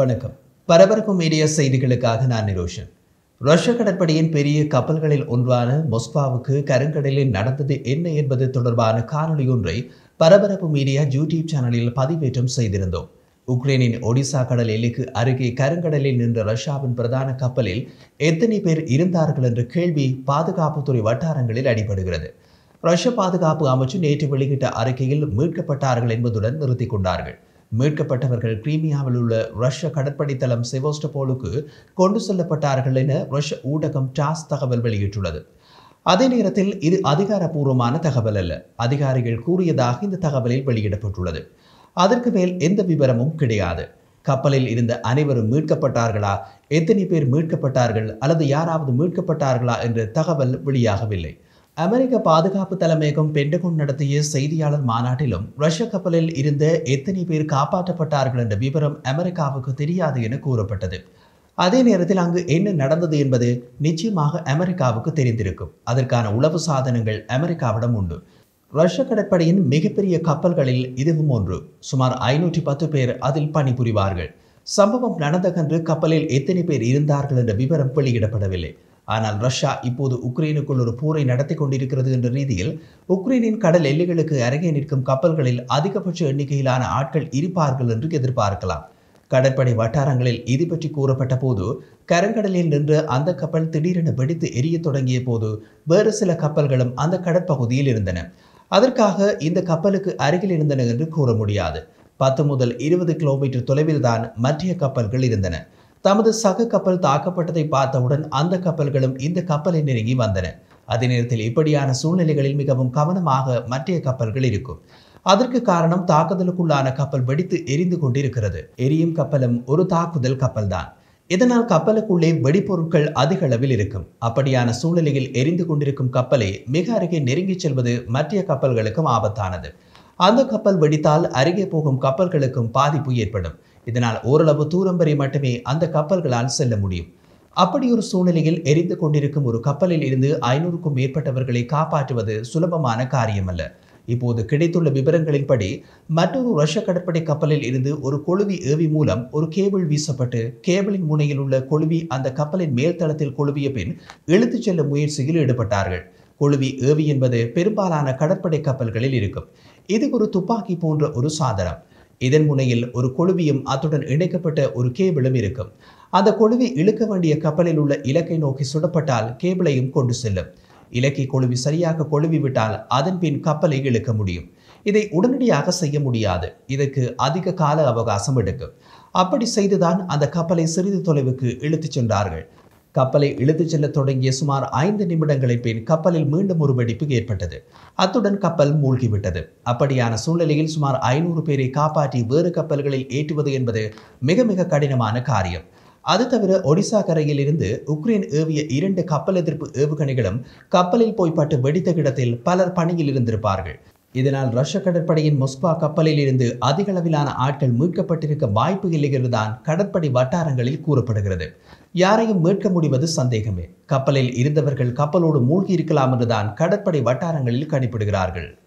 வணக்கம் பரபரப்பு மீடியா செய்திகளுக்காக நான் நிரோஷன் ரஷ்ய கடற்படையின் பெரிய கப்பல்களில் ஒன்றான மொஸ்கவாவுக்கு கருங்கடலில் நடந்தது என்ன என்பது தொடர்பான காணொளி ஒன்றை பரபரப்பு மீடியா யூடியூப் சேனலில் பதிவேற்றம் செய்திருந்தோம் உக்ரைனின் ஒடிசா கடல் எல்லைக்கு அருகே கருங்கடலில் நின்ற ரஷ்யாவின் பிரதான கப்பலில் எத்தனை பேர் இருந்தார்கள் என்ற கேள்வி பாதுகாப்புத்துறை வட்டாரங்களில் அடிபடுகிறது ரஷ்ய பாதுகாப்பு அமைச்சு நேற்று வெளியிட்ட அறிக்கையில் மீட்கப்பட்டார்கள் என்பதுடன் நிறுத்திக் கொண்டார்கள் மீட்கப்பட்டவர்கள் கிரீமியாவில் உள்ள ரஷ்ய கடற்படை தளம் செவோஸ்டபோலுக்கு கொண்டு செல்லப்பட்டார்கள் என ரஷ்ய ஊடகம் டாஸ் தகவல் வெளியிட்டுள்ளது அதே நேரத்தில் இது அதிகாரப்பூர்வமான தகவல் அல்ல அதிகாரிகள் கூறியதாக இந்த தகவலில் வெளியிடப்பட்டுள்ளது அதற்கு மேல் எந்த விவரமும் கிடையாது கப்பலில் இருந்த அனைவரும் மீட்கப்பட்டார்களா எத்தனை பேர் மீட்கப்பட்டார்கள் அல்லது யாராவது மீட்கப்பட்டார்களா என்ற தகவல் வெளியாகவில்லை அமெரிக்க பாதுகாப்பு தலைமையகம் பென்டகோன் நடத்திய செய்தியாளர் மாநாட்டிலும் ரஷ்ய கப்பலில் இருந்த எத்தனை பேர் காப்பாற்றப்பட்டார்கள் என்ற விவரம் அமெரிக்காவுக்கு தெரியாது என கூறப்பட்டது அதே நேரத்தில் அங்கு என்ன நடந்தது என்பது நிச்சயமாக அமெரிக்காவுக்கு தெரிந்திருக்கும் அதற்கான உளவு சாதனங்கள் அமெரிக்காவிடம் உண்டு ரஷ்ய கடற்படையின் மிகப்பெரிய கப்பல்களில் இதுவும் ஒன்று சுமார் ஐநூற்றி பத்து பேர் அதில் பணிபுரிவார்கள் சம்பவம் நடந்தகன்று கப்பலில் எத்தனை பேர் இருந்தார்கள் என்ற விவரம் வெளியிடப்படவில்லை ஆனால் ரஷ்யா இப்போது உக்ரைனுக்குள் ஒரு போரை நடத்தி கொண்டிருக்கிறது என்ற ரீதியில் உக்ரைனின் கடல் எல்லைகளுக்கு அருகே நிற்கும் கப்பல்களில் அதிகபட்ச எண்ணிக்கையிலான ஆட்கள் இருப்பார்கள் என்று எதிர்பார்க்கலாம் கடற்படை வட்டாரங்களில் இது பற்றி கூறப்பட்ட போது கருங்கடலில் நின்று அந்த கப்பல் திடீரென வெடித்து எரிய தொடங்கிய போது வேறு சில கப்பல்களும் அந்த கடற்பகுதியில் இருந்தன அதற்காக இந்த கப்பலுக்கு அருகில் இருந்தன என்று கூற முடியாது பத்து முதல் இருபது கிலோமீட்டர் தொலைவில் தான் மற்ற கப்பல்கள் இருந்தன தமது சக கப்பல் தாக்கப்பட்டதை பார்த்தவுடன் அந்த கப்பல்களும் இந்த கப்பலை நெருங்கி வந்தன அதே நேரத்தில் இப்படியான சூழ்நிலைகளில் மிகவும் கவனமாக மற்ற கப்பல்கள் இருக்கும் அதற்கு காரணம் தாக்குதலுக்குள்ளான கப்பல் வெடித்து எரிந்து கொண்டிருக்கிறது எரியும் கப்பலும் ஒரு தாக்குதல் கப்பல் தான் இதனால் கப்பலுக்குள்ளே வெடிப்பொருட்கள் அதிக அளவில் இருக்கும் அப்படியான சூழ்நிலையில் எரிந்து கொண்டிருக்கும் கப்பலை மிக அருகே நெருங்கிச் செல்வது மற்ற கப்பல்களுக்கும் ஆபத்தானது அந்த கப்பல் வெடித்தால் அருகே போகும் கப்பல்களுக்கும் பாதிப்பு ஏற்படும் இதனால் ஓரளவு தூரம் வரை மட்டுமே அந்த கப்பல்களால் செல்ல முடியும் அப்படி ஒரு சூழ்நிலையில் எரிந்து கொண்டிருக்கும் ஒரு கப்பலில் இருந்து ஐநூறுக்கும் மேற்பட்டவர்களை காப்பாற்றுவது சுலபமான காரியமல்ல இப்போது கிடைத்துள்ள விவரங்களின்படி மற்றொரு ரஷ்ய கடற்படை கப்பலில் இருந்து ஒரு கொழுவி ஏவி மூலம் ஒரு கேபிள் வீசப்பட்டு கேபிளின் முனையில் உள்ள கொழுவி அந்த கப்பலின் மேல்தளத்தில் கொழுவிய பின் இழுத்துச் செல்லும் முயற்சியில் ஈடுபட்டார்கள் கொழுவி ஏவி என்பது பெரும்பாலான கடற்படை கப்பல்களில் இருக்கும் இது ஒரு துப்பாக்கி போன்ற ஒரு சாதனம் இதன் முனையில் ஒரு கொழுவியும் அத்துடன் இணைக்கப்பட்ட ஒரு கேபிளும் இருக்கும் அந்த கொழுவி இழுக்க வேண்டிய கப்பலில் உள்ள இலக்கை நோக்கி சுடப்பட்டால் கேபிளையும் கொண்டு செல்லும் இலக்கை கொழுவி சரியாக கொழுவி விட்டால் அதன் பின் கப்பலை இழுக்க முடியும் இதை உடனடியாக செய்ய முடியாது இதற்கு அதிக கால அவகாசம் எடுக்கும் அப்படி செய்துதான் அந்த கப்பலை சிறிது தொலைவுக்கு இழுத்துச் சென்றார்கள் கப்பலை இழுத்துச் செல்ல தொடங்கிய சுமார் ஐந்து நிமிடங்களின் பின் கப்பலில் மீண்டும் ஒரு வெடிப்பு ஏற்பட்டது அத்துடன் கப்பல் மூழ்கிவிட்டது அப்படியான சூழ்நிலையில் சுமார் ஐநூறு பேரை காப்பாற்றி வேறு கப்பல்களில் ஏற்றுவது என்பது மிக மிக கடினமான காரியம் அது தவிர ஒடிசா கரையில் இருந்து உக்ரைன் ஏவிய இரண்டு கப்பல் எதிர்ப்பு ஏவுகணைகளும் கப்பலில் போய் பட்டு வெடித்த இடத்தில் பலர் பணியில் இருந்திருப்பார்கள் இதனால் ரஷ்ய கடற்படையின் மொஸ்கவா கப்பலில் இருந்து அதிக அளவிலான ஆட்கள் மீட்கப்பட்டிருக்க வாய்ப்பு இல்லை என்றுதான் கடற்படை வட்டாரங்களில் கூறப்படுகிறது யாரையும் மீட்க முடிவது சந்தேகமே கப்பலில் இருந்தவர்கள் கப்பலோடு மூழ்கி இருக்கலாம் என்றுதான் கடற்படை வட்டாரங்களில் கணிப்பிடுகிறார்கள்